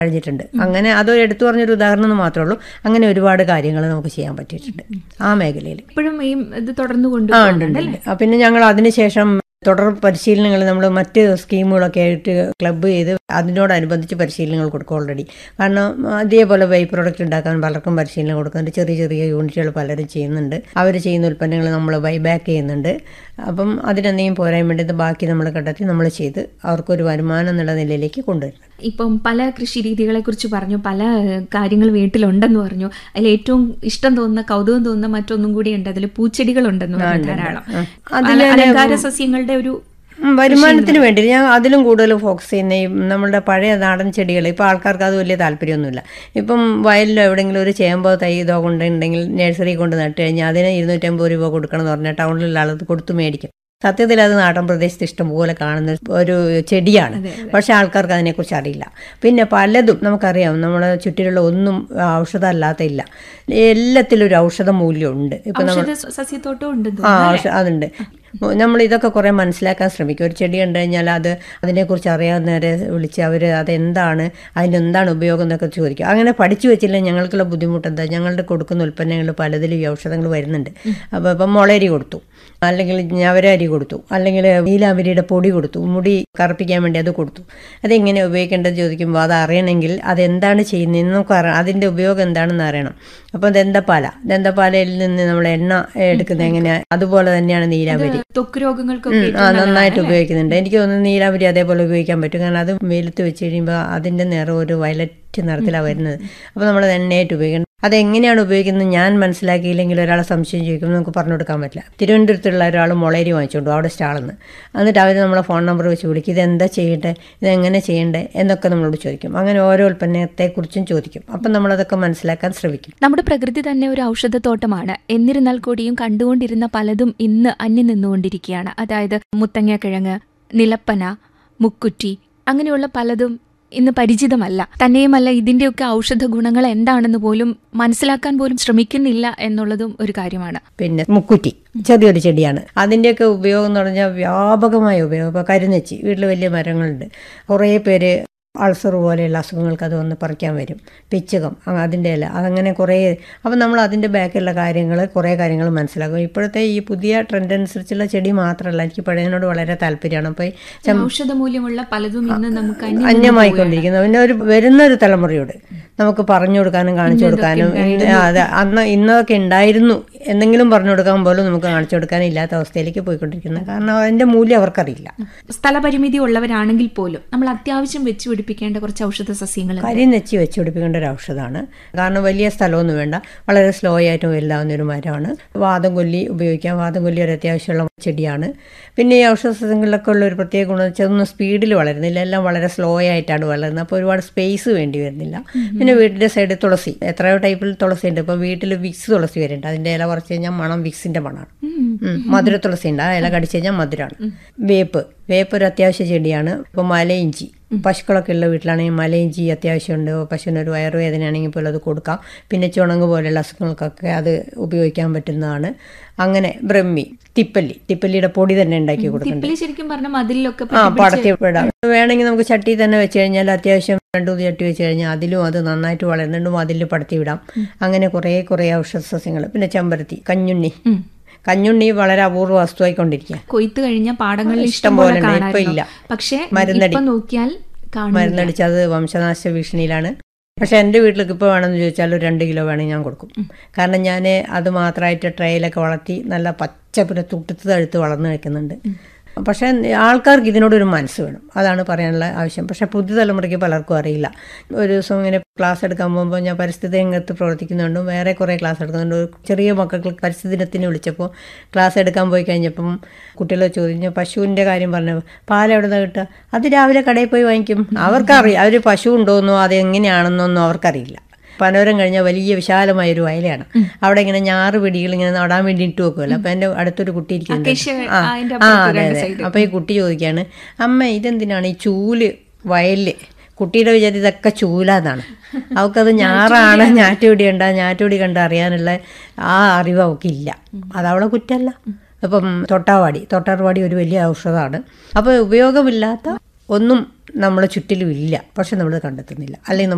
കഴിഞ്ഞിട്ടുണ്ട് അങ്ങനെ അതൊരു എടുത്തു പറഞ്ഞൊരു ഉദാഹരണം എന്ന് മാത്രമേ ഉള്ളൂ അങ്ങനെ ഒരുപാട് കാര്യങ്ങൾ നമുക്ക് ചെയ്യാൻ പറ്റിയിട്ടുണ്ട് ആ മേഖലയിൽ ഇപ്പോഴും ഈ ഇത് തുടർന്നു ആ ഉണ്ട് ഉണ്ട്, കൊണ്ടുപോകുന്നുണ്ട് ഉണ്ട് ആ, പിന്നെ ഞങ്ങൾ അതിനുശേഷം തുടർ പരിശീലനങ്ങൾ നമ്മൾ മറ്റ് സ്കീമുകളൊക്കെ ആയിട്ട് ക്ലബ്ബ് ചെയ്ത് അതിനോടനുബന്ധിച്ച് പരിശീലനങ്ങൾ കൊടുക്കും ഓൾറെഡി കാരണം അതേപോലെ വൈ പ്രോഡക്റ്റ് ഉണ്ടാക്കാൻ പലർക്കും പരിശീലനം കൊടുക്കുന്നുണ്ട് ചെറിയ ചെറിയ യൂണിറ്റുകൾ പലരും ചെയ്യുന്നുണ്ട് അവർ ചെയ്യുന്ന ഉൽപ്പന്നങ്ങൾ നമ്മൾ ബൈ ബാക്ക് ചെയ്യുന്നുണ്ട് അപ്പം അതിനെന്തെങ്കിലും പോരാൻ വേണ്ടി ബാക്കി നമ്മൾ കണ്ടെത്തി നമ്മൾ ചെയ്ത് അവർക്കൊരു വരുമാനം എന്നുള്ള നിലയിലേക്ക് കൊണ്ടുവരുന്നത് ഇപ്പം പല കൃഷി രീതികളെ കുറിച്ച് പറഞ്ഞു പല ഏഹ്, കാര്യങ്ങൾ വീട്ടിലുണ്ടെന്ന് പറഞ്ഞു അതിൽ ഏറ്റവും ഇഷ്ടം തോന്നുന്ന കൗതുകം തോന്നുന്ന മറ്റൊന്നും കൂടി ഉണ്ട് അതിൽ പൂച്ചെടികളുണ്ടെന്ന് പറഞ്ഞു ധാരാളം അതില് അല- അലങ്കാര സസ്യങ്ങളുടെ ഒരു ഉം, വരുമാനത്തിന് വേണ്ടി ഞാൻ അതിലും കൂടുതൽ ഫോക്കസ് ചെയ്യുന്ന ഈ നമ്മുടെ പഴയ നാടൻ ചെടികൾ ഇപ്പോൾ ആൾക്കാർക്ക് അത് വലിയ താല്പര്യമൊന്നുമില്ല ഇപ്പം വയലിലോ എവിടെയെങ്കിലും ഒരു ചേമ്പോ തൈ ഇതോ കൊണ്ടുണ്ടെങ്കിൽ നഴ്സറി കൊണ്ട് നട്ട് കഴിഞ്ഞാൽ അതിന് ഇരുന്നൂറ്റമ്പത് രൂപ കൊടുക്കണം എന്ന് പറഞ്ഞാൽ ടൗണിലുള്ള ആൾ കൊടുത്തു മേടിക്കും സത്യത്തിൽ അത് നാടൻ പ്രദേശത്ത് ഇഷ്ടംപോലെ കാണുന്ന ഒരു ചെടിയാണ് പക്ഷെ ആൾക്കാർക്ക് അതിനെക്കുറിച്ച് അറിയില്ല പിന്നെ പലതും നമുക്കറിയാം നമ്മുടെ ചുറ്റിലുള്ള ഒന്നും ഔഷധമല്ലാത്ത ഇല്ല എല്ലാത്തിലും ഒരു ഔഷധ മൂല്യമുണ്ട് ഇപ്പം നമ്മൾ ഔഷധ സസ്യത്തോട്ടം ഉണ്ട് ആ ഔഷ- അതുണ്ട് നമ്മൾ ഇതൊക്കെ കുറേ മനസ്സിലാക്കാൻ ശ്രമിക്കും ഒരു ചെടി കണ്ടു കഴിഞ്ഞാൽ അത് അതിനെക്കുറിച്ച് അറിയാവുന്നവരെ വിളിച്ച് അവർ അതെന്താണ് അതിൻ്റെ എന്താണ് ഉപയോഗം എന്നൊക്കെ ചോദിക്കും അങ്ങനെ പഠിച്ചു വെച്ചില്ല ഞങ്ങൾക്കുള്ള ബുദ്ധിമുട്ട് എന്താ ഞങ്ങളുടെ കൊടുക്കുന്ന ഉൽപ്പന്നങ്ങൾ പലതിലും ഈ ഔഷധങ്ങൾ വരുന്നുണ്ട് അപ്പോൾ ഇപ്പം മുളയരി കൊടുത്തു അല്ലെങ്കിൽ ഞവര അരി കൊടുത്തു അല്ലെങ്കിൽ നീലാവരിയുടെ പൊടി കൊടുത്തു മുടി കറുപ്പിക്കാൻ വേണ്ടി അത് കൊടുത്തു അതെങ്ങനെ ഉപയോഗിക്കേണ്ടത് ചോദിക്കുമ്പോൾ അത് അറിയണമെങ്കിൽ അതെന്താണ് ചെയ്യുന്നതെന്ന് നമുക്ക് അറിയണം അതിൻ്റെ ഉപയോഗം എന്താണെന്ന് അറിയണം അപ്പോൾ ദന്തപ്പാല ദന്തപ്പാലയിൽ നിന്ന് നമ്മൾ എണ്ണ എടുക്കുന്നത് എങ്ങനെയാണ് അതുപോലെ തന്നെയാണ് നീലാവരി ത്വക്ക് രോഗങ്ങൾക്കൊക്കെ ഉം, ആ നന്നായിട്ട് ഉപയോഗിക്കുന്നുണ്ട് എനിക്ക് തോന്നുന്നു നീലാവരി അതേപോലെ ഉപയോഗിക്കാൻ പറ്റും കാരണം അത് വെയിലത്ത് വെച്ച് കഴിയുമ്പോൾ അതിൻ്റെ നിറം ഒരു വയലറ്റ് നിറത്തിലാണ് വരുന്നത് അപ്പോൾ നമ്മൾ അത് എണ്ണയായിട്ട് ഉപയോഗിക്കണം അതെങ്ങനെയാണ് ഉപയോഗിക്കുന്നത് ഞാൻ മനസ്സിലാക്കിയില്ലെങ്കിൽ ഒരാളെ സംശയം ചോദിക്കുമ്പോൾ നമുക്ക് പറഞ്ഞു കൊടുക്കാൻ പറ്റില്ല തിരുവനന്തപുരത്തുള്ള ഒരാൾ മുളയരി വാങ്ങിച്ചുകൊണ്ട് അവിടെ സ്റ്റാളിന്ന് എന്നിട്ട് അവർ നമ്മളെ ഫോൺ നമ്പർ വെച്ച് വിളിക്കും ഇതെന്താ ചെയ്യട്ടെ ഇതെങ്ങനെ ചെയ്യണ്ടേ എന്നൊക്കെ നമ്മളോട് ചോദിക്കും അങ്ങനെ ഓരോ ഉൽപ്പന്നത്തെക്കുറിച്ചും ചോദിക്കും അപ്പം നമ്മളതൊക്കെ മനസ്സിലാക്കാൻ ശ്രമിക്കും നമ്മുടെ പ്രകൃതി തന്നെ ഒരു ഔഷധത്തോട്ടമാണ് എന്നിരുന്നാൽ കൂടിയും കണ്ടുകൊണ്ടിരുന്ന പലതും ഇന്ന് അന്യം നിന്നുകൊണ്ടിരിക്കുകയാണ് അതായത് മുത്തങ്ങക്കിഴങ്ങ് നിലപ്പന മുക്കുറ്റി അങ്ങനെയുള്ള പലതും ഇന്ന് പരിചിതമല്ല തന്നെയുമല്ല ഇതിന്റെയൊക്കെ ഔഷധ ഗുണങ്ങൾ എന്താണെന്ന് പോലും മനസ്സിലാക്കാൻ പോലും ശ്രമിക്കുന്നില്ല എന്നുള്ളതും ഒരു കാര്യമാണ് പിന്നെ മുക്കുറ്റി ചെറിയൊരു ചെടിയാണ് അതിൻ്റെയൊക്കെ ഉപയോഗം എന്ന് പറഞ്ഞാൽ വ്യാപകമായ ഉപയോഗം ഇപ്പോൾ കരിനെച്ചി വീട്ടിൽ വലിയ മരങ്ങളുണ്ട് കുറേ പേര് അൾസർ പോലെയുള്ള അസുഖങ്ങൾക്ക് അത് വന്ന് പറിക്കാൻ വരും പിച്ചകം അ- അതിൻ്റെ ഇല അതങ്ങനെ കുറേ അപ്പം നമ്മൾ അതിൻ്റെ ബാക്കിലുള്ള കാര്യങ്ങൾ കുറേ കാര്യങ്ങൾ മനസ്സിലാക്കും ഇപ്പോഴത്തെ ഈ പുതിയ ട്രെൻഡ് അനുസരിച്ചുള്ള ചെടി മാത്രമല്ല എനിക്ക് പഴയതിനോട് വളരെ താല്പര്യമാണ് അപ്പോൾ ഈ ചം- ഔഷധ മൂല്യമുള്ള പലതും ഇന്ന് നമുക്ക് അന്യം നിന്ന് അന്യമായിക്കൊണ്ടിരിക്കുന്നത് പിന്നെ ഒരു വരുന്ന ഒരു തലമുറയോട് നമുക്ക് പറഞ്ഞു കൊടുക്കാനും കാണിച്ചു കൊടുക്കാനും ഇന്ന- ആ, അതെ അന്ന് ഇന്നതൊക്കെ ഉണ്ടായിരുന്നു എന്തെങ്കിലും പറഞ്ഞു കൊടുക്കാൻ പോലും നമുക്ക് കാണിച്ചു കൊടുക്കാൻ ഇല്ലാത്ത അവസ്ഥയിലേക്ക് പോയിക്കൊണ്ടിരിക്കുന്നത് കാരണം അതിന്റെ മൂല്യം അവർക്കറിയില്ല സ്ഥലപരിമിതി ഉള്ളവരാണെങ്കിൽ പോലും നമ്മൾ അത്യാവശ്യം വെച്ച് പിടിപ്പിക്കേണ്ട കുറച്ച് ഔഷധ സസ്യങ്ങൾ കരി നെച്ചി വെച്ച് പിടിപ്പിക്കേണ്ട ഒരു ഔഷധമാണ് കാരണം വലിയ സ്ഥലമൊന്നും വേണ്ട വളരെ സ്ലോ ആയിട്ട് വലുതാവുന്ന ഒരു മരമാണ് വാദം കൊല്ലി ഉപയോഗിക്കാം വാദം കൊല്ലി ഒരു അത്യാവശ്യമുള്ള ചെടിയാണ് പിന്നെ ഈ ഔഷധ സസ്യങ്ങളിലൊക്കെ ഉള്ള ഒരു പ്രത്യേക ഗുണം വെച്ചാൽ ഒന്നും സ്പീഡിൽ വളരുന്നില്ല എല്ലാം വളരെ സ്ലോ ആയിട്ടാണ് വളരുന്നത് അപ്പോൾ ഒരുപാട് സ്പേസ് വേണ്ടി വരുന്നില്ല പിന്നെ വീട്ടിൻ്റെ സൈഡിൽ തുളസി എത്രയോ ടൈപ്പിൽ തുളസി ഉണ്ട് ഇപ്പോൾ വീട്ടിൽ വിക്സ് തുളസി വരുന്നുണ്ട് അതിൻ്റെ ഇല കുറച്ച് കഴിഞ്ഞാൽ മണം വിക്സിൻ്റെ മണമാണ് ഉം. മധുര തുളസി ഉണ്ട് ആ ഇല കടിച്ചു കഴിഞ്ഞാൽ മധുരമാണ് വേപ്പ് വേപ്പ് ഒരു അത്യാവശ്യ ചെടിയാണ് ഇപ്പോൾ മലയിഞ്ചി പശുക്കളൊക്കെ ഉള്ള വീട്ടിലാണെങ്കിൽ മലയിഞ്ചി അത്യാവശ്യമുണ്ട് പശുവിന് ഒരു വയറുവേദനയാണെങ്കിൽ പോലും അത് കൊടുക്കാം പിന്നെ ചുണങ്ങ് പോലെയുള്ള അസുഖങ്ങൾക്കൊക്കെ അത് ഉപയോഗിക്കാൻ പറ്റുന്നതാണ് അങ്ങനെ ബ്രഹ്മി തിപ്പല്ലി തിപ്പല്ലിയുടെ പൊടി തന്നെ ഉണ്ടാക്കി കൊടുക്കുന്നുണ്ട് തിപ്പിലി ശരിക്കും പറഞ്ഞ മതിലൊക്കെ ആ പടത്തി വിടാം വേണമെങ്കിൽ നമുക്ക് ചട്ടി തന്നെ വെച്ച് കഴിഞ്ഞാൽ അത്യാവശ്യം രണ്ടു മൂന്ന് ചട്ടി വെച്ച് കഴിഞ്ഞാൽ അതിലും അത് നന്നായിട്ട് വളരുന്നുണ്ട് അതിൽ പടത്തി വിടാം അങ്ങനെ കുറേ കുറേ ഔഷധ സസ്യങ്ങൾ പിന്നെ ചെമ്പരത്തി കഞ്ഞുണ്ണി കഞ്ഞുണ്ണി വളരെ അപൂർവ വസ്തുവായിക്കൊണ്ടിരിക്കുക കൊയ്ത്ത് കഴിഞ്ഞ പാടങ്ങളിൽ ഇഷ്ടം ഇഷ്ടം പോലെ പോലെ ഉണ്ട്. ഇപ്പൊ കാണാമായിരുന്നു ഇല്ല. പക്ഷേ മരുന്നടി. ഇപ്പൊ നോക്കിയാൽ കാണുന്നില്ല മരുന്നടിച്ച് അത് വംശനാശ ഭീഷണിയിലാണ് പക്ഷെ എൻ്റെ വീട്ടിലേക്ക് ഇപ്പോൾ വേണമെന്ന് ചോദിച്ചാൽ ഒരു രണ്ട് കിലോ വേണമെങ്കിൽ ഞാൻ കൊടുക്കും കാരണം ഞാൻ അത് മാത്രമായിട്ട് ട്രേയിലൊക്കെ വളർത്തി നല്ല പച്ച പിന്നെ തുട്ടത്ത് തഴുത്ത് വളർന്നു നിൽക്കുന്നുണ്ട് പക്ഷേ ആൾക്കാർക്ക് ഇതിനോടൊരു മനസ്സ് വേണം അതാണ് പറയാനുള്ള ആവശ്യം പക്ഷേ പുതിയ തലമുറയ്ക്ക് പലർക്കും അറിയില്ല ഒരു ദിവസം ഇങ്ങനെ ക്ലാസ് എടുക്കാൻ പോകുമ്പോൾ ഞാൻ പരിസ്ഥിതി രംഗത്ത് പ്രവർത്തിക്കുന്നുണ്ടും വേറെ കുറേ ക്ലാസ് എടുക്കുന്നുണ്ട് ഒരു ചെറിയ മക്കൾക്ക് പരിസ്ഥിതി ദിനത്തിന് വിളിച്ചപ്പോൾ ക്ലാസ് എടുക്കാൻ പോയി കഴിഞ്ഞപ്പം കുട്ടികൾ ചോദിച്ചു പശുവിൻ്റെ കാര്യം പറഞ്ഞു പാൽ എവിടെ നിന്ന് കിട്ടുക അത് രാവിലെ കടയിൽ പോയി വാങ്ങിക്കും അവർക്കറിയാം അവർ പശു ഉണ്ടോയെന്നോ അത് എങ്ങനെയാണെന്നൊന്നും അവർക്കറിയില്ല പനോരം കഴിഞ്ഞാൽ വലിയ വിശാലമായ ഒരു വയലാണ് അവിടെ ഇങ്ങനെ ഞാറ് പിടികൾ ഇങ്ങനെ നടാൻ വേണ്ടി ഇട്ട് വെക്കുമല്ലോ അപ്പൊ എൻ്റെ അടുത്തൊരു കുട്ടി ഇരിക്കുന്നുണ്ട് അക്കേഷ്യ ആ അതിന്റെ ആ അപ്പുറത്ത് അതെ രണ്ട് അതെ side. അപ്പൊ ഈ കുട്ടി ചോദിക്കാണ് അമ്മ ഇതെന്തിനാണ് ഈ ചൂല് വയലില് കുട്ടിയുടെ വിചാരം ഇതൊക്കെ ചൂലാന്നാണ് അവൾക്കത് ഞാറാണ് ഞാറ്റുപിടി കണ്ട ഞാറ്റുപിടി കണ്ട അറിയാനുള്ള ആ അറിവ് അവൾക്കില്ല അതവളെ കുറ്റല്ല അപ്പം തൊട്ടാവാടി തൊട്ടാർവാടി ഒരു വലിയ ഔഷധമാണ് അപ്പോൾ ഉപയോഗമില്ലാത്ത ഒന്നും നമ്മളെ ചുറ്റിലും ഇല്ല പക്ഷെ നമ്മൾ കണ്ടെത്തുന്നില്ല അല്ലെങ്കിൽ